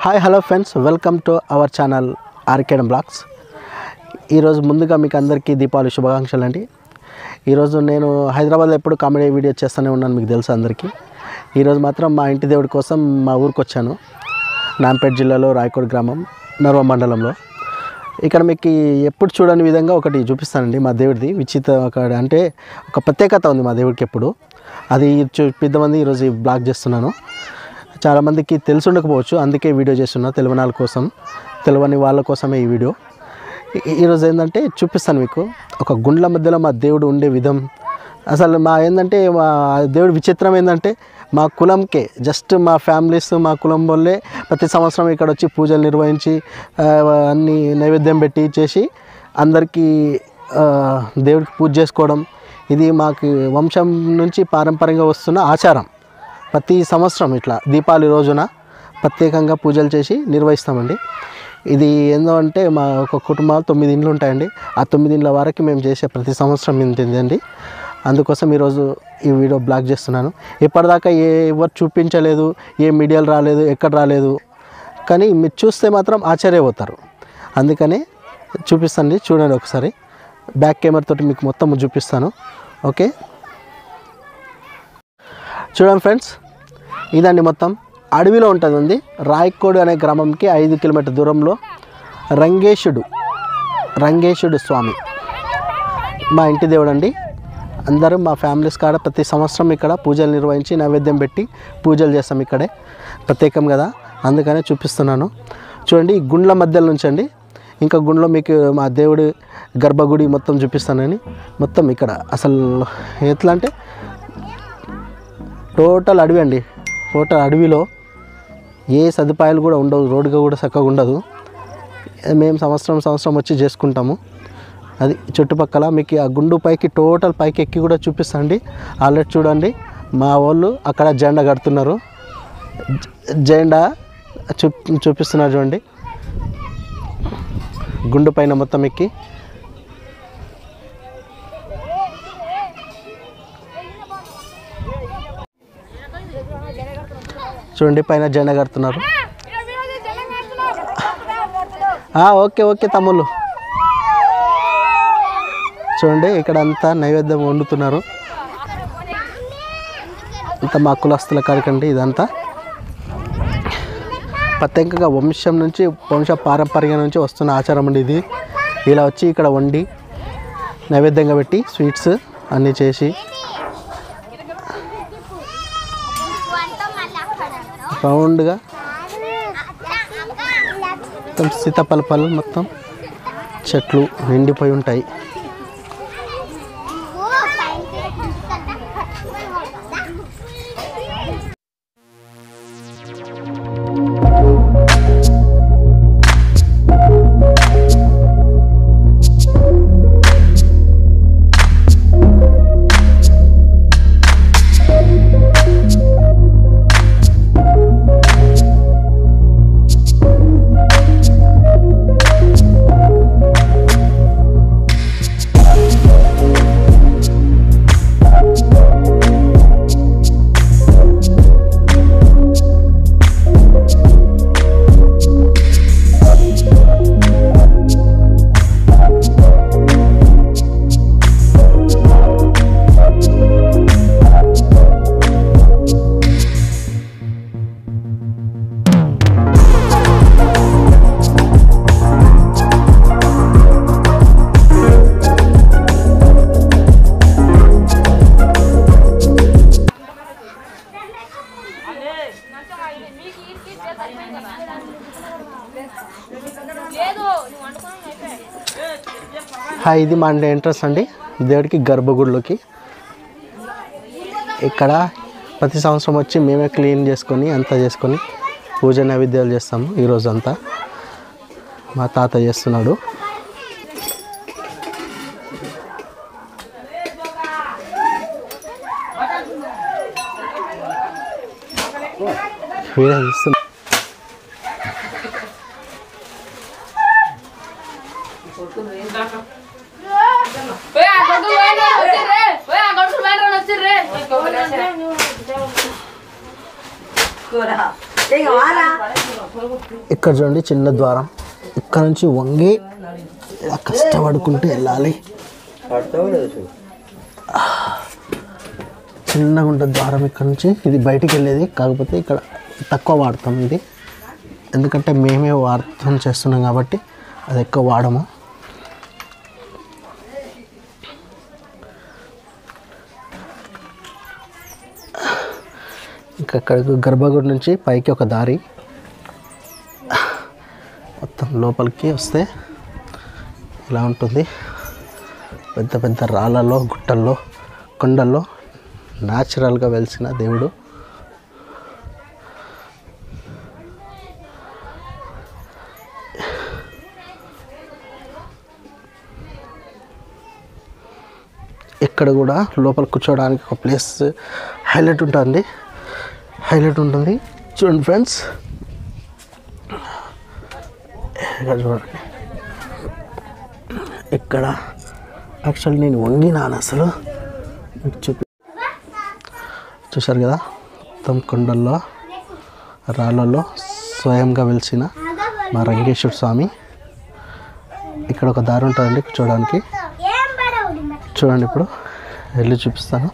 Hi hello friends welcome to our channel Arkadam blogs ఈరోజు ముందుగా మీకు అందరికీ దీపావళి శుభాకాంక్షలు అండి ఈరోజు నేను హైదరాబాద్లో ఎప్పుడు కామెడీ వీడియో చేస్తూనే ఉన్నాను మీకు తెలుసు అందరికీ ఈరోజు మాత్రం మా ఇంటి దేవుడి కోసం మా ఊరికి వచ్చాను నాంపేట జిల్లాలో రాయకోడ్ గ్రామం నర్వ మండలంలో ఇక్కడ మీకు ఎప్పుడు చూడని విధంగా ఒకటి చూపిస్తానండి మా దేవుడిది విచిత్ర ఒక అంటే ఒక ప్రత్యేకత ఉంది మా దేవుడికి ఎప్పుడు అది చూపిద్దామని ఈరోజు ఈ బ్లాగ్ చేస్తున్నాను చాలామందికి తెలిసి ఉండకపోవచ్చు అందుకే వీడియో చేస్తున్నా తెలియని వాళ్ళ కోసం తెలియని వాళ్ళ కోసమే ఈ వీడియో ఈ- ఈరోజు ఏంటంటే చూపిస్తాను మీకు ఒక గుండ్ల మధ్యలో మా దేవుడు ఉండే విధం అసలు మా ఏంటంటే మా దేవుడి విచిత్రం ఏంటంటే మా కులంకే జస్ట్ మా ఫ్యామిలీస్ మా కులం వల్లే ప్రతి సంవత్సరం ఇక్కడ వచ్చి పూజలు నిర్వహించి ఆ, అన్ని నైవేద్యం పెట్టి చేసి అందరికీ ఆ, దేవుడికి పూజ చేసుకోవడం ఇది మాకు వంశం నుంచి పారంపర్యంగా వస్తున్న ఆచారం ప్రతి సంవత్సరం ఇట్లా దీపావళి రోజున ప్రత్యేకంగా పూజలు చేసి నిర్వహిస్తామండి ఇది ఏందో అంటే మా ఒక కుటుంబాలు తొమ్మిది ఇండ్లు ఉంటాయండి ఆ తొమ్మిది ఇండ్ల వరకు మేము చేసే ప్రతి సంవత్సరం ఇంతండి అందుకోసం ఈరోజు ఈ వీడియో బ్లాగ్ చేస్తున్నాను ఇప్పటిదాకా ఏ ఎవరు చూపించలేదు ఏ మీడియాలు రాలేదు ఎక్కడ రాలేదు కానీ మీరు చూస్తే మాత్రం ఆశ్చర్యపోతారు అందుకని చూపిస్తాండి చూడండి ఒకసారి బ్యాక్ కెమెరా తోటి మీకు మొత్తం చూపిస్తాను ఓకే చూడండి ఫ్రెండ్స్ ఇదండి మొత్తం అడవిలో ఉంటుంది ఉంది రాయకోడు అనే గ్రామంకి ఐదు కిలోమీటర్ దూరంలో రంగేశుడు రంగేశుడు స్వామి మా ఇంటి దేవుడు అండి అందరూ మా ఫ్యామిలీస్ కాడ ప్రతి సంవత్సరం ఇక్కడ పూజలు నిర్వహించి నైవేద్యం పెట్టి పూజలు చేస్తాం ఇక్కడే ప్రత్యేకం కదా అందుకనే చూపిస్తున్నాను చూడండి ఈ గుండ్ల మధ్యలో నుంచి అండి ఇంకా గుండ్లో మీకు మా దేవుడి గర్భగుడి మొత్తం చూపిస్తానని మొత్తం ఇక్కడ అసలు ఎట్లా అంటే టోటల్ అడవి అండి టోటల్ అడవిలో ఏ సదుపాయాలు కూడా ఉండవు రోడ్డుగా కూడా చక్కగా ఉండదు మేము సంవత్సరం సంవత్సరం వచ్చి చేసుకుంటాము అది చుట్టుపక్కల మీకు ఆ గుండు పైకి టోటల్ పైకి ఎక్కి కూడా చూపిస్తాండి ఆల్రెడీ చూడండి మా వాళ్ళు అక్కడ జెండా కడుతున్నారు జ- జెండా చూ చూపిస్తున్నారు చూడండి గుండు పైన మొత్తం ఎక్కి చూడండి పైన జెండా కడుతున్నారు ఆ, ఓకే ఓకే తమ్ముళ్ళు చూడండి ఇక్కడ అంతా నైవేద్యం వండుతున్నారు అంతా మా కులస్తుల కాడికండి ఇదంతా ప్రత్యేకంగా వంశం నుంచి వంశ పారంపర్యం నుంచి వస్తున్న ఆచారం అండి ఇది ఇలా వచ్చి ఇక్కడ వండి నైవేద్యంగా పెట్టి స్వీట్స్ అన్నీ చేసి రౌండ్గా మొత్తం సీతాఫల పళ్ళు మొత్తం చెట్లు నిండిపోయి ఉంటాయి హాయ్ ఇది మా ఎంట్రన్స్ అండి దేవుడికి గర్భగుడిలోకి ఇక్కడ ప్రతి సంవత్సరం వచ్చి మేమే క్లీన్ చేసుకొని అంతా చేసుకొని పూజ నైవేద్యాలు చేస్తాము ఈరోజు అంతా మా తాత చేస్తున్నాడు వీడియో తీస్తున్నా ఓయ్ ఆ గొడ్డు వేండ్రా వచ్చిర్రే ఓయ్ ఆ గొడ్డు వేండ్రా వచ్చిర్రే కూర ఇక్కడ చూడండి చిన్న ద్వారం ఇక్కడ నుంచి వంగి ఇలా కష్టపడుకుంటూ వెళ్ళాలి చిన్నగా ఉంటుంది ద్వారం ఇక్కడ నుంచి ఇది బయటికి వెళ్ళేది కాకపోతే ఇక్కడ తక్కువ వాడతాం ఇది ఎందుకంటే మేమే వాడటం చేస్తున్నాం కాబట్టి అది ఎక్కువ వాడము ఇంకా అక్కడ గర్భగుడి నుంచి పైకి ఒక దారి మొత్తం లోపలికి వస్తే ఇలా ఉంటుంది పెద్ద పెద్ద రాళ్ళలో గుట్టల్లో కొండల్లో న్యాచురల్గా వెలిసిన దేవుడు ఇక్కడ కూడా లోపల కూర్చోవడానికి ఒక ప్లేస్ హైలైట్ ఉంటుంది హైలైట్ ఉంటుంది చూడండి ఫ్రెండ్స్ ఇక్కడ చూడండి ఇక్కడ యాక్చువల్లీ నేను వంగినాను అసలు మీకు చూపి చూశారు కదా మొత్తం కొండల్లో రాళ్ళల్లో స్వయంగా వెలిసిన మా రంగేశ్వర స్వామి ఇక్కడ ఒక దారి ఉంటుందండి కూర్చోడానికి చూడండి ఇప్పుడు వెళ్ళి చూపిస్తాను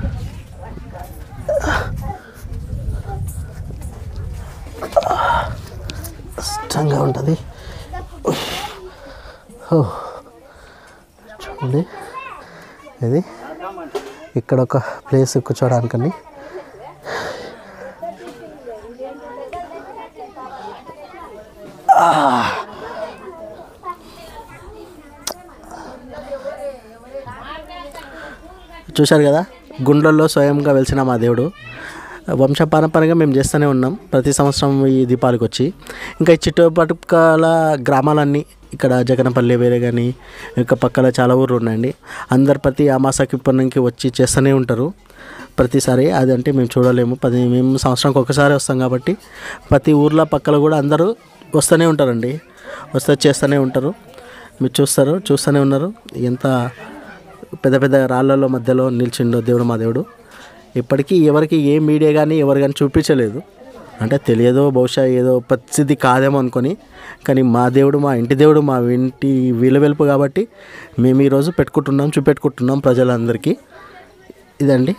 కష్టంగా ఉంటుంది ఓ. చూడండి ఇది ఇక్కడ ఒక ప్లేస్ కూర్చోడానికండి చూశారు కదా గుండ్లలో స్వయంగా వెలిసిన మా దేవుడు వంశపారంపర్యంగా మేము చేస్తూనే ఉన్నాం ప్రతి సంవత్సరం ఈ దీపాలకు వచ్చి ఇంకా ఈ చుట్టుపక్కల గ్రామాలన్నీ ఇక్కడ జగనపల్లి వేరే కానీ ఇంకా పక్కల చాలా ఊర్లు ఉన్నాయండి అందరు ప్రతి అమాసకి పుణ్యంకి వచ్చి చేస్తూనే ఉంటారు ప్రతిసారి అది అంటే మేము చూడలేము పది మేము సంవత్సరానికి ఒకసారి వస్తాం కాబట్టి ప్రతి ఊర్లో పక్కల కూడా అందరూ వస్తూనే ఉంటారండి వస్తే చేస్తూనే ఉంటారు మీరు చూస్తారు చూస్తూనే ఉన్నారు ఎంత పెద్ద పెద్ద రాళ్ళలో మధ్యలో నిల్చిండో దేవుడు మా దేవుడు ఇప్పటికీ ఎవరికి ఏ మీడియా కానీ ఎవరు కానీ చూపించలేదు అంటే తెలియదో బహుశా ఏదో పరిస్థితి కాదేమో అనుకొని కానీ మా దేవుడు మా ఇంటి దేవుడు మా ఇంటి విలువెలుపు కాబట్టి మేము ఈరోజు పెట్టుకుంటున్నాం చూపెట్టుకుంటున్నాం ప్రజలందరికీ ఇదండి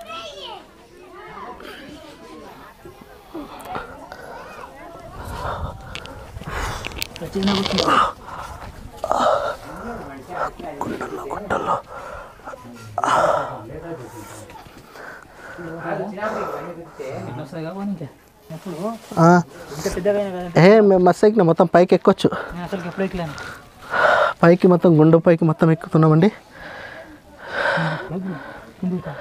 ఎప్పుడు ఆ, ఇంత పెద్దగా అయినా కదా ఏ మేము మస్తు ఎక్కినా మొత్తం పైకి ఎక్కొచ్చు నేను అసలు ఎప్పుడు ఎక్కలేను పైకి మొత్తం గుండు పైకి మొత్తం ఎక్కుతున్నామండి కిందికి రా.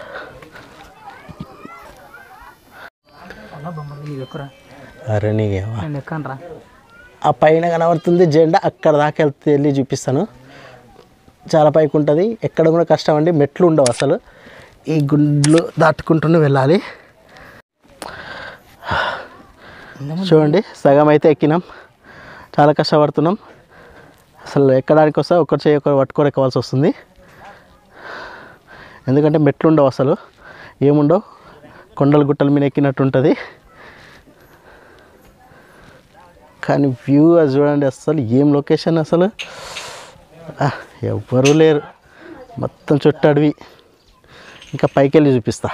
అలా బొమ్మలు నీవు ఎక్కురా అరే నీకేమా నేను ఎక్కాను రా ఆ పైన కనబడుతుంది జెండా అక్కడ దాకా వెళ్తే వెళ్ళి చూపిస్తాను చాలా పైకి ఉంటుంది ఎక్కడ కూడా కష్టం అండి మెట్లు ఉండవు అసలు ఈ గుండ్లు దాటుకుంటూనే వెళ్ళాలి చూడండి సగం అయితే ఎక్కినాం చాలా కష్టపడుతున్నాం అసలు ఎక్కడానికి వస్తే ఒకటి చేయి ఒకరు పట్టుకొని ఎక్కవలసి వస్తుంది ఎందుకంటే మెట్లు ఉండవు అసలు ఏముండవు కొండల గుట్టల మీద ఎక్కినట్టు ఉంటుంది కానీ వ్యూ అది చూడండి అసలు ఏం లొకేషన్ అసలు ఆ, ఎవ్వరూ లేరు మొత్తం చుట్టూ అడవి ఇంకా పైకి వెళ్ళి చూపిస్తా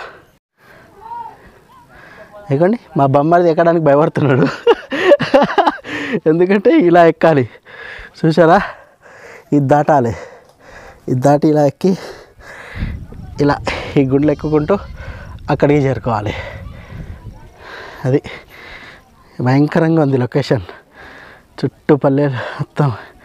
ఇదిగోండి మా బొమ్మది ఎక్కడానికి భయపడుతున్నాడు ఎందుకంటే ఇలా ఎక్కాలి చూసారా ఇది దాటాలి ఇది దాటి ఇలా ఎక్కి ఇలా ఈ గుండెలు ఎక్కుకుంటూ అక్కడికి చేరుకోవాలి అది భయంకరంగా ఉంది లొకేషన్ చుట్టూ పల్లెలు మొత్తం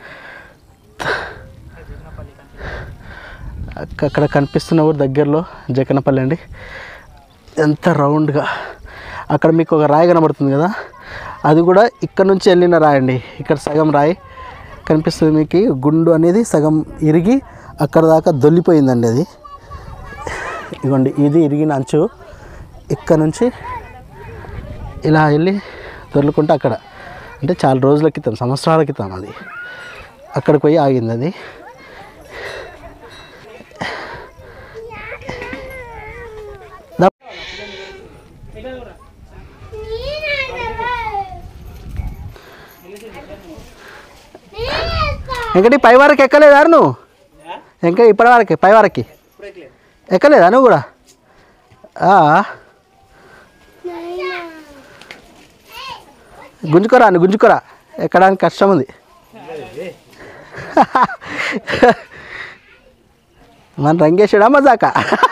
అక్క- అక్కడ కనిపిస్తున్న ఊరు దగ్గరలో జకనపల్లి అండి ఎంత రౌండ్గా అక్కడ మీకు ఒక రాయి కనబడుతుంది కదా అది కూడా ఇక్కడ నుంచి వెళ్ళిన రాయి అండి ఇక్కడ సగం రాయి కనిపిస్తుంది మీకు గుండు అనేది సగం ఇరిగి అక్కడ దాకా దొల్లిపోయిందండి అది ఇదిగోండి ఇది ఇరిగిన అంచు ఇక్కడ నుంచి ఇలా వెళ్ళి దొర్లుకుంటే అక్కడ అంటే చాలా రోజుల క్రితం సంవత్సరాల క్రితం అది అక్కడికి పోయి ఆగింది అది దా- వెంకటి పై వరకు ఎక్కలేదా నువ్వు ఇంకా ఇప్పటి వరకు పై వరకు ఎక్కలేదా నువ్వు కూడా ఆ. గుంజుకోరా నువ్వు గుంజుకోరా ఎక్కడానికి కష్టం ఉంది మన రంగేశ్వడా మజాక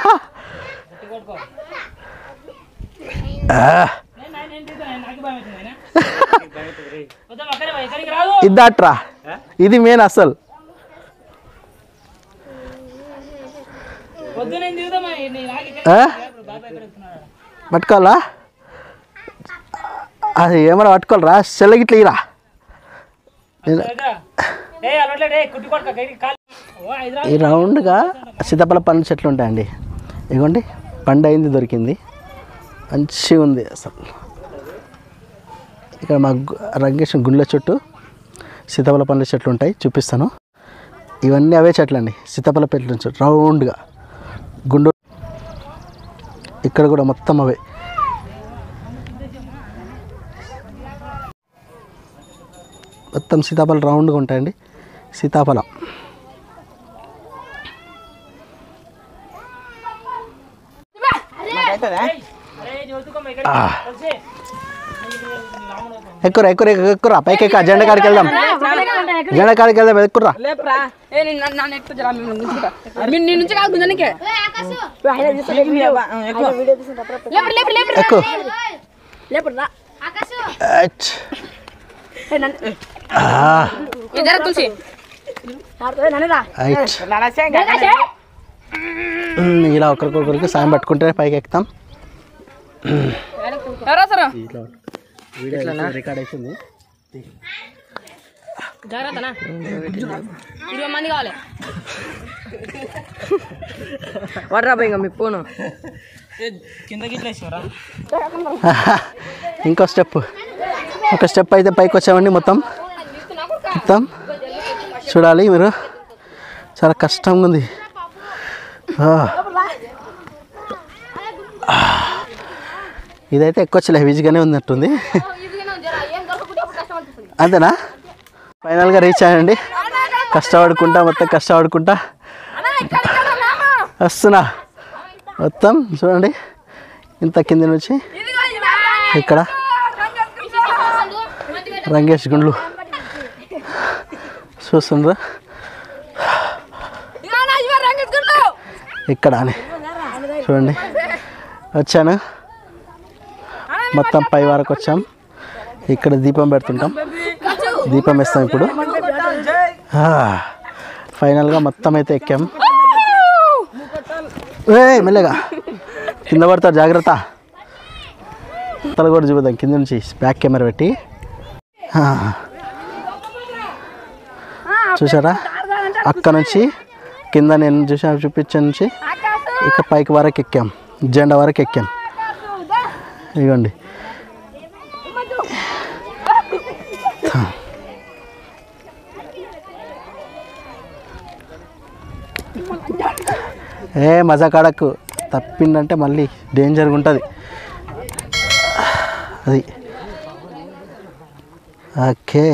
ఆ. ఇద్దట్రా ఇది మెయిన్ అసలు వద్దు నేను దిగుదామా నేను ఆగి ఆ? పట్టుకోవాలా అది ఏమన్నా పట్టుకోవాలరా సెల్లగిట్ల ఇరా నేను ఏ అలవాట్లేడే కుట్టి కొడక గైడి కాలు ఓ హైదరాబాద్ ఈ రౌండ్గా సీతాఫల పండు చెట్లు ఉంటాయండి ఇగోండి పండు అయింది దొరికింది మంచిగా ఉంది అసలు ఇక్కడ మా గు- రంగేశ్వరం గుండెల చుట్టూ సీతాఫల పండ్ల చెట్లు ఉంటాయి చూపిస్తాను ఇవన్నీ అవే చెట్లు అండి సీతాఫల చెట్లు చెట్లు రౌండ్గా గుండు ఇక్కడ కూడా మొత్తం అవే మొత్తం సీతాఫలం రౌండ్గా ఉంటాయండి సీతాఫలం అరే చదువుకో ఇక్కడ వచ్చే ఎక్కురా ఎక్కురా ఎక్కురా పైకి ఎక్క జెండా కాడికి వెళ్దాం జెండా కాడికి వెళ్దాం ఎక్కురా లేపరా ఏ నేను నన్ను- నన్ను ఎక్కువ జరా మేము గుంజుకుంటా మీ- నీ నుంచి కాదు గుంజనికే లేపడు లేపడు లేపడు ఎక్కు లేపడు రా అచ్. ఆ, ఇద్దరు తులసి ఐట్. ఉమ్, ఇలా ఒకరికొకరికి సాయం పట్టుకుంటే పైకి ఎక్కుతాం ఎవరా సార్ రికార్డ్ అవుతుంది జాగ్రత్తనా ఇరవై మంది కావాలి వర్రా పోయి మీ ఫోను కింద గిట్ల వేసారా ఇంకో స్టెప్ ఒక స్టెప్ అయితే పైకి వచ్చామండి మొత్తం మొత్తం చూడాలి మీరు చాలా కష్టంగా ఉంది ఆ. ఆ. ఇదైతే ఎక్కువ వచ్చలే ఈజీగానే ఉన్నట్టుంది అంతేనా ఫైనల్గా రీచ్ అయ్యండి కష్టపడుకుంటా మొత్తం కష్టపడుకుంటా వస్తున్నా మొత్తం చూడండి ఇంత కింది నుంచి ఇక్కడ రంగేష్ గుండ్లు చూస్తుండ్రు ఇక్కడ అని చూడండి వచ్చాను మొత్తం పై వరకు వచ్చాం ఇక్కడ దీపం పెడుతుంటాం దీపం వేస్తాం ఇప్పుడు ఆ, ఫైనల్గా మొత్తం అయితే ఎక్కాం ఏ మెల్లగా కింద పడతారు జాగ్రత్త తల కూడా చూపుదాం కింద నుంచి బ్యాక్ కెమెరా పెట్టి ఆ. చూసారా అక్క నుంచి కింద నేను చూసాను చూపించే నుంచి ఇక పైకి వరకు ఎక్కాం జెండా వరకు ఎక్కాం ఇదిగోండి ఏ మజా కాడకు తప్పిందంటే మళ్ళీ డేంజర్గా ఉంటుంది అది ఓకే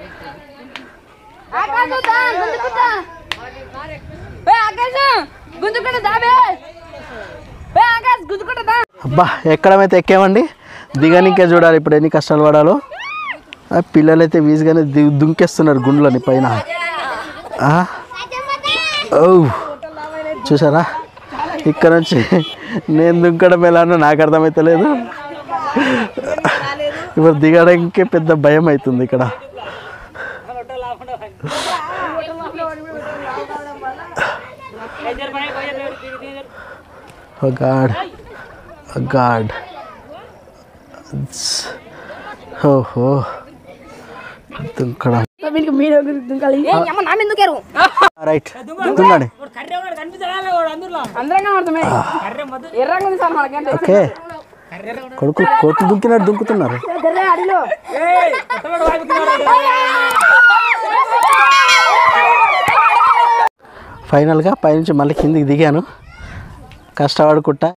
గుంజుకుంటా దాబే ఆకాశ్ గుంజుకుంటా దా అబ్బా ఎక్కడమైతే ఎక్కామండి దిగనికే చూడాలి ఇప్పుడు ఎన్ని కష్టాలు పడాలో ఆ పిల్లలైతే వీజుగానే ది దుంకేస్తున్నారు గుండ్లని పైన ఆ? ఓ చూసారా ఇక్కడ నుంచి నేను దుంకడం ఎలానో నాకు అర్థమవుతలేదు ఇప్పుడు దిగడానికే పెద్ద భయం అవుతుంది ఇక్కడ ఓ గాడ్ ఓ గాడ్ ఓహో దుంకడం వీనికి మీరు దుంకాలి అమ్మ నా ఎందుకేరు రైట్ దుంకండి కర్రే వాడు కనిపించడా వాడు అందులో అందరంగా పడుతున్నాయి కర్రే మధు ఎర్రంగా ఉంది సార్ మనకంటే ఓకే కొడుకు కోతులు దుంకినట్టు దుంకుతున్నారు అడిలో ఏయ్ కొట్టవాడు వాడుకున్నాడు ఫైనల్గా పైనుంచి మళ్ళీ కిందికి దిగాను కష్టపడుకుంటా